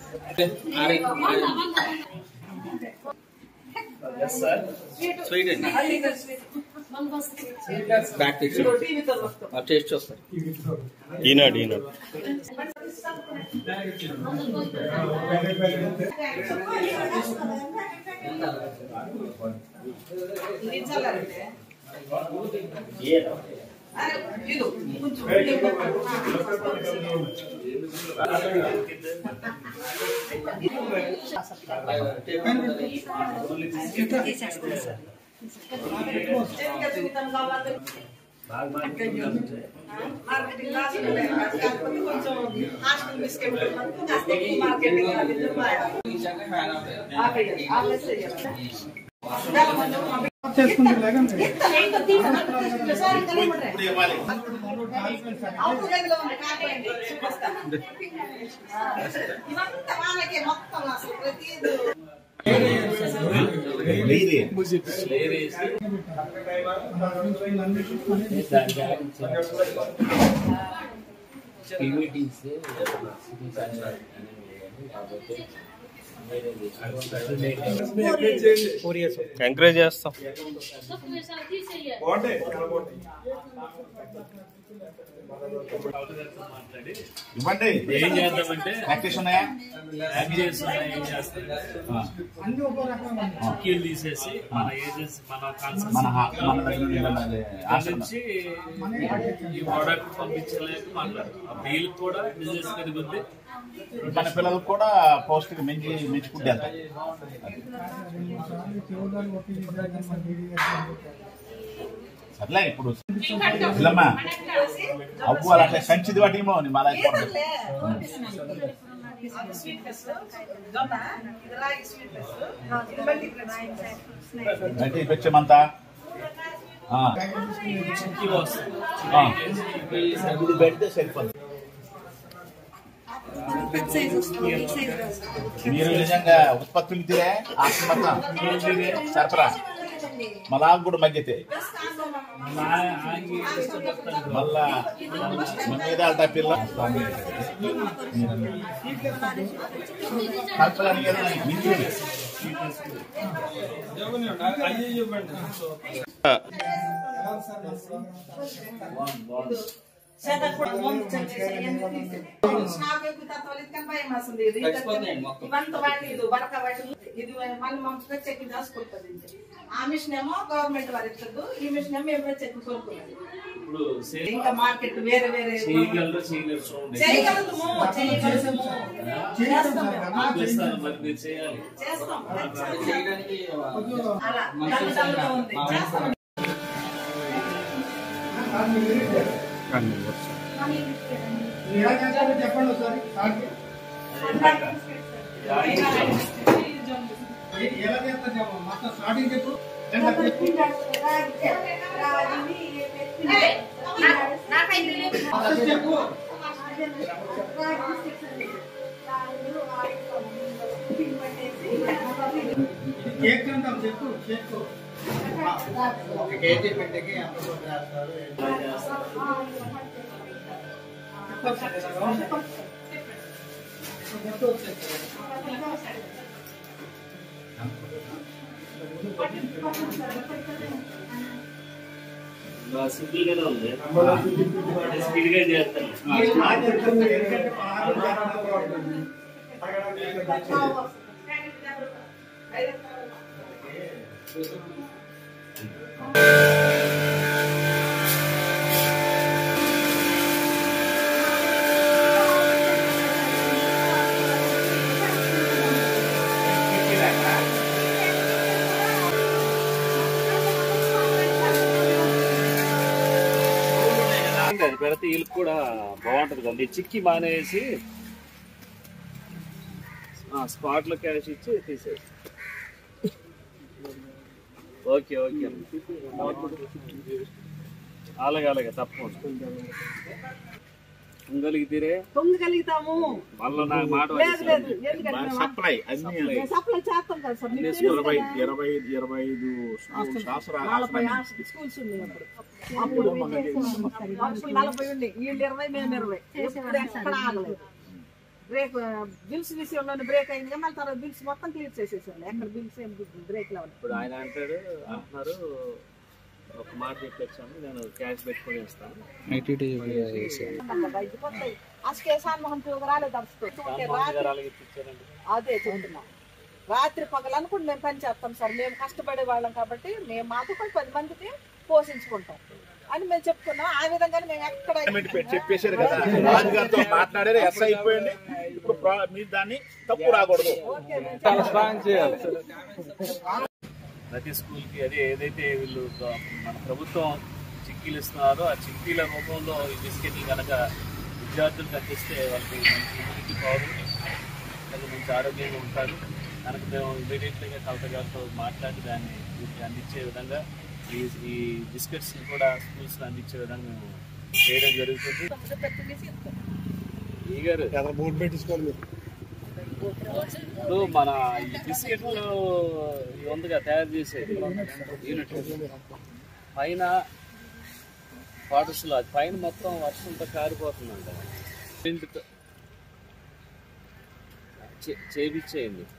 Sweet అండి back తెచ్చి taste చూస్తారు ఈనాడు ఈనాడు ఎంకరేజ్ చేస్తాం ఇవ్వండి ఏం చేద్దామంటే ప్రాక్టీస్ ఉన్నాయా యాక్టివ్స్ ఉన్నాయి, ఏం చేస్తాం చిక్కీలు తీసేసి మన ఏజెన్సీ మన కాన్సెప్ట్ మన హా- మన దగ్గర నుండి వెళ్ళాలి. ఆశ్రమం. నుంచి ఈ ప్రోడక్ట్ పంపించలేక మాట్లాడతాం ఆ డీల్ కూడా బిజినెస్ పెరుగుద్ది మన పిల్లలకు కూడా పౌష్టిక మంచి మంచి ఫుడ్ వెళ్తాయి సర్లే ఇప్పుడు ఇల్లమ్మా అవ్వు అలా అంటే సంచిది వాటేమో నీ మళ్ళా అంటే వచ్చామంతా చిక్కీ వస్తుంది ఇది పెడితే సరిపోతుంది మీరు నిజంగా ఉత్పత్తులు తీరే ఆశ్రమంతా సరఫరా మళ్ళా కూడా మధ్యతే ఆగి ఇష్టపడతాను మళ్ళా మన మీద ఆల్టా పిల్ల కలపడానికి కదా నాకు మించి ఉంది. ఆ మిషన్ ఏమో గవర్నమెంట్ వారు ఇచ్చదు ఈ మిషన్ ఏమో మేము చెక్ కొనుక్కున్నది ఇప్పుడు సేల్ ఇంకా మార్కెట్ వేరే వేరే చేయగలరు చేయలేరు చూడండి చేయగలుగుతాము చేయగలుగుతాము చేస్తాము. చేస్తాను మరి మీరు చేయాలి చేస్తాం అలా డల్లు డల్లుగా ఉంది చేస్తాం సింపుల్ గానే ఉంది స్పీడ్ గా చేస్తాను అది పెడితే వీళ్ళకి కూడా బాగుంటది కదా మీరు చిక్కి మానేసి స్పాట్ లో క్యాష్ ఇచ్చి తీసేసి ఓకే ఓకే అలాగే అలాగే తప్పకుండా ఉండగలిగితేరే పొంగగలుగుతాము మళ్ళీ నాకు మాట లేదు లేదు ఎందుకంటే మేము సప్లై అన్ని మేము సప్లై చేస్తాం కదా సార్ మీకు తెలుసు ఇరవై కదా. ఇరవై ఇరవై ఐదు శాస్త్ర నలభై ఆ- స్కూల్స్ ఉన్నాయి అప్పుడు అప్పుడు అప్పుడు నలభై ఉన్నాయి వీళ్ళు ఇరవై మేము ఇరవై ఎప్పుడు ఎక్కడ ఆగలేదు బ్రేక్ బిల్స్ విషయంలోనే బ్రేక్ అయింది మళ్ళీ తర్వాత బిల్స్ మొత్తం క్లియర్ చేసేసాను ఎక్కడ బిల్స్ ఏం బ్రేక్ లో ఇప్పుడు ఆయన అంటాడు అంటున్నారు ఒక మాట చెప్పొచ్చాను నేను క్యాష్ పెట్టుకొని ఇస్తాను అసలు సాన్మోహన్ టూ రాలేదు రామోహన్ గారు అలాగే ఇచ్చారండి అదే చెప్తున్నా రాత్రి పగలు అనుకుంటే మేము పని చేస్తాం సార్ మేము కష్టపడే వాళ్ళం కాబట్టి మేము మాకు కూడా పది మందికి పోషించుకుంటాం అని మేము చెప్పుకున్నాం ఆ విధంగానే మేము ఎక్కడ గవర్నమెంట్ పెట్టి చెప్పేశారు కదా రాజుగారితో మాట్లాడారు ఎస్ అయిపోయింది ఇప్పుడు ప్రా- మీరు దాన్ని తప్పు రాకూడదు ప్రతి స్కూల్ కి అదే ఏదైతే వీళ్ళు గ- మన ప్రభుత్వం చిక్కీలు ఇస్తున్నారో ఆ చిక్కీల రూపంలో ఈ బిస్కెట్లు కనుక విద్యార్థులకు అందిస్తే వాళ్ళకి మంచి ఇమ్యూనిటీ పవర్ అలాగే మంచి ఆరోగ్యంగా ఉంటారు కనుక మేము ఇమీడియట్లీగా కలెక్టర్ గారితో మాట్లాడి దాన్ని వీటికి అందించే విధంగా ఈ ఈ బిస్కెట్స్ కూడా స్కూల్స్ అందించే విధంగా మేము చేయడం జరుగుతుంది ఈ గారు ఇప్పుడు మన ఈ బిస్కెట్లు ఇవి ఉందిగా తయారు చేసేది యూనిట్ పైన క్వార్టర్స్లో అది పైన మొత్తం వర్షంతో కారిపోతుందంట ప్రింట్ చేపించేయండి